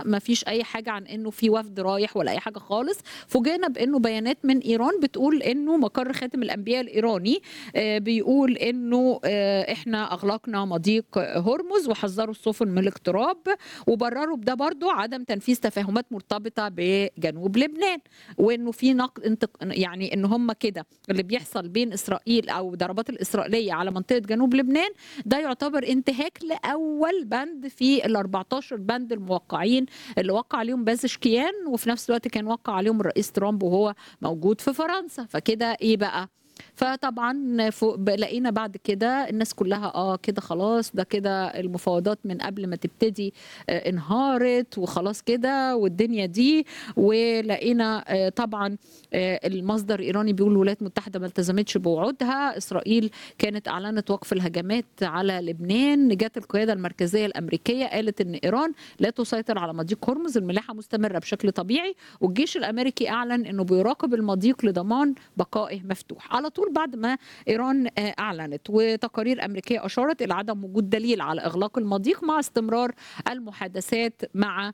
ما فيش اي حاجه عن انه في وفد رايح ولا اي حاجه خالص فوجئنا بانه بيانات من ايران بتقول انه مقر خاتم الانبياء الايراني آه، بيقول انه آه، احنا اغلقنا مضيق هرمز وحذروا السفن من الاقتراب وبرروا بده برضو عدم تنفيذ تفاهمات مرتبطه بجنوب لبنان وانه في نقد انت يعني ان هم كده اللي بيحصل بين اسرائيل او ضربات الاسرائيليه على منطقه جنوب لبنان ده يعتبر انتهاك لاول بند في ال 14 بند الموقعين اللي وقع عليهم بازشكيان وفي نفس الوقت كان وقع عليهم الرئيس ترامب وهو موجود في فرنسا فكده ايه بقى فطبعا فوق لقينا بعد كده الناس كلها اه كده خلاص ده كده المفاوضات من قبل ما تبتدي آه انهارت وخلاص كده والدنيا دي ولقينا آه طبعا آه المصدر الايراني بيقول الولايات المتحده ما التزمتش بوعودها اسرائيل كانت اعلنت وقف الهجمات على لبنان جت القياده المركزيه الامريكيه قالت ان ايران لا تسيطر على مضيق هرمز الملاحه مستمره بشكل طبيعي والجيش الامريكي اعلن انه بيراقب المضيق لضمان بقائه مفتوح على طول بعد ما ايران آه، اعلنت وتقارير امريكيه اشارت الى عدم وجود دليل على اغلاق المضيق مع استمرار المحادثات مع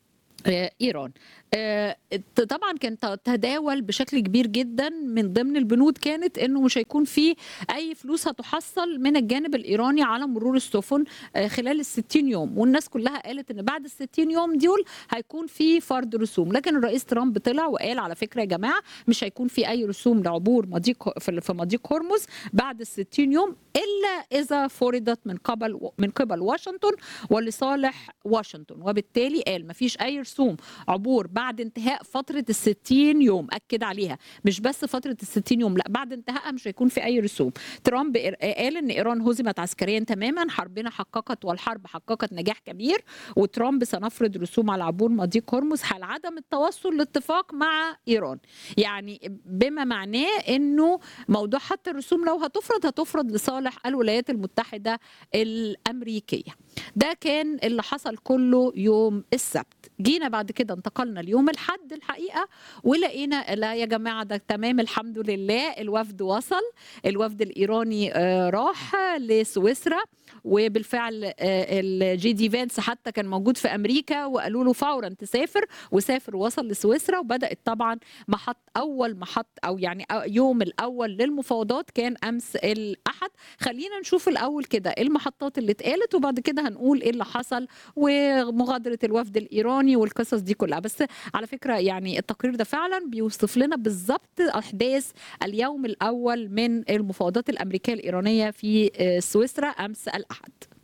آه، ايران آه، طبعا كان تداول بشكل كبير جدا من ضمن البنود كانت انه مش هيكون في اي فلوس هتحصل من الجانب الايراني على مرور السفن آه، خلال ال 60 يوم والناس كلها قالت ان بعد ال 60 يوم دول هيكون في فرض رسوم لكن الرئيس ترامب طلع وقال على فكره يا جماعه مش هيكون في اي رسوم لعبور مضيق في في مضيق هرمز بعد ال 60 يوم الا اذا فرضت من قبل من قبل واشنطن ولصالح واشنطن وبالتالي قال مفيش اي رسوم عبور بعد انتهاء فتره ال 60 يوم اكد عليها مش بس فتره ال 60 يوم لا بعد انتهائها مش هيكون في اي رسوم ترامب قال ان ايران هزمت عسكريا تماما حربنا حققت والحرب حققت نجاح كبير وترامب سنفرض رسوم على عبور مضيق هرمز حال عدم التوصل لاتفاق مع ايران يعني بما معناه انه موضوع حتى الرسوم لو هتفرض هتفرض لصالح الولايات المتحده الامريكيه ده كان اللي حصل كله يوم السبت جينا بعد كده انتقلنا ليوم الحد الحقيقه ولقينا لا يا جماعه ده تمام الحمد لله الوفد وصل الوفد الايراني آه، راح لسويسرا وبالفعل الجي دي فانس حتى كان موجود في امريكا وقالوا له فورا تسافر وسافر وصل لسويسرا وبدات طبعا محط اول محط او يعني يوم الاول للمفاوضات كان امس الاحد خلينا نشوف الاول كده ايه المحطات اللي اتقالت وبعد كده هنقول ايه اللي حصل ومغادره الوفد الايراني والقصص دي كلها بس على فكره يعني التقرير ده فعلا بيوصف لنا بالظبط احداث اليوم الاول من المفاوضات الامريكيه الايرانيه في سويسرا امس الاحد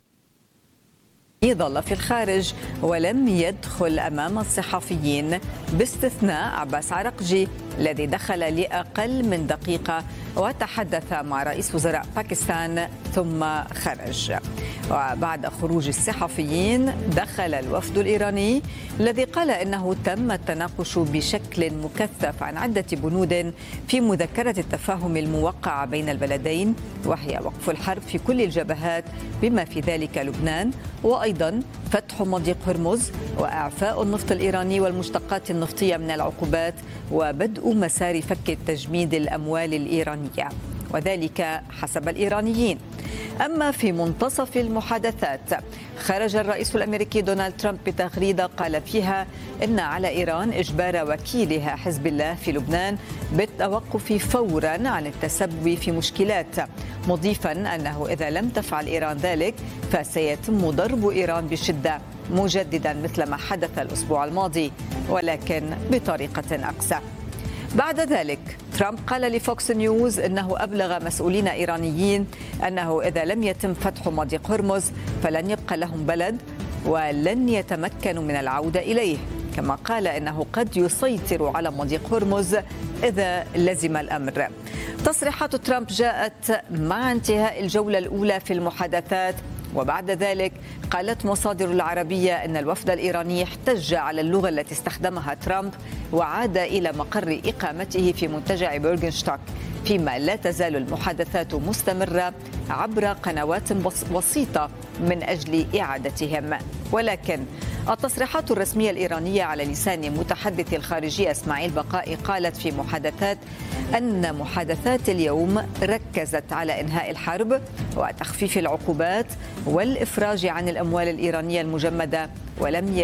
ظل في الخارج ولم يدخل امام الصحفيين باستثناء عباس عرقجي الذي دخل لاقل من دقيقه وتحدث مع رئيس وزراء باكستان ثم خرج وبعد خروج الصحفيين دخل الوفد الايراني الذي قال انه تم التناقش بشكل مكثف عن عده بنود في مذكره التفاهم الموقعه بين البلدين وهي وقف الحرب في كل الجبهات بما في ذلك لبنان وايضا فتح مضيق هرمز واعفاء النفط الايراني والمشتقات النفطيه من العقوبات وبدء مسار فك التجميد الاموال الايرانيه وذلك حسب الايرانيين اما في منتصف المحادثات خرج الرئيس الامريكي دونالد ترامب بتغريده قال فيها ان على ايران اجبار وكيلها حزب الله في لبنان بالتوقف فورا عن التسبب في مشكلات مضيفا انه اذا لم تفعل ايران ذلك فسيتم ضرب ايران بشده مجددا مثل ما حدث الاسبوع الماضي ولكن بطريقه اقسى بعد ذلك ترامب قال لفوكس نيوز انه ابلغ مسؤولين ايرانيين انه اذا لم يتم فتح مضيق هرمز فلن يبقى لهم بلد ولن يتمكنوا من العوده اليه كما قال انه قد يسيطر على مضيق هرمز اذا لزم الامر. تصريحات ترامب جاءت مع انتهاء الجوله الاولى في المحادثات وبعد ذلك قالت مصادر العربية أن الوفد الإيراني احتج على اللغة التي استخدمها ترامب وعاد إلى مقر إقامته في منتجع بيرغنشتاك فيما لا تزال المحادثات مستمرة عبر قنوات بسيطة من أجل إعادتهم ولكن التصريحات الرسمية الإيرانية على لسان متحدث الخارجية إسماعيل بقائي قالت في محادثات أن محادثات اليوم ركزت على إنهاء الحرب وتخفيف العقوبات والإفراج عن الأموال الإيرانية المجمدة ولم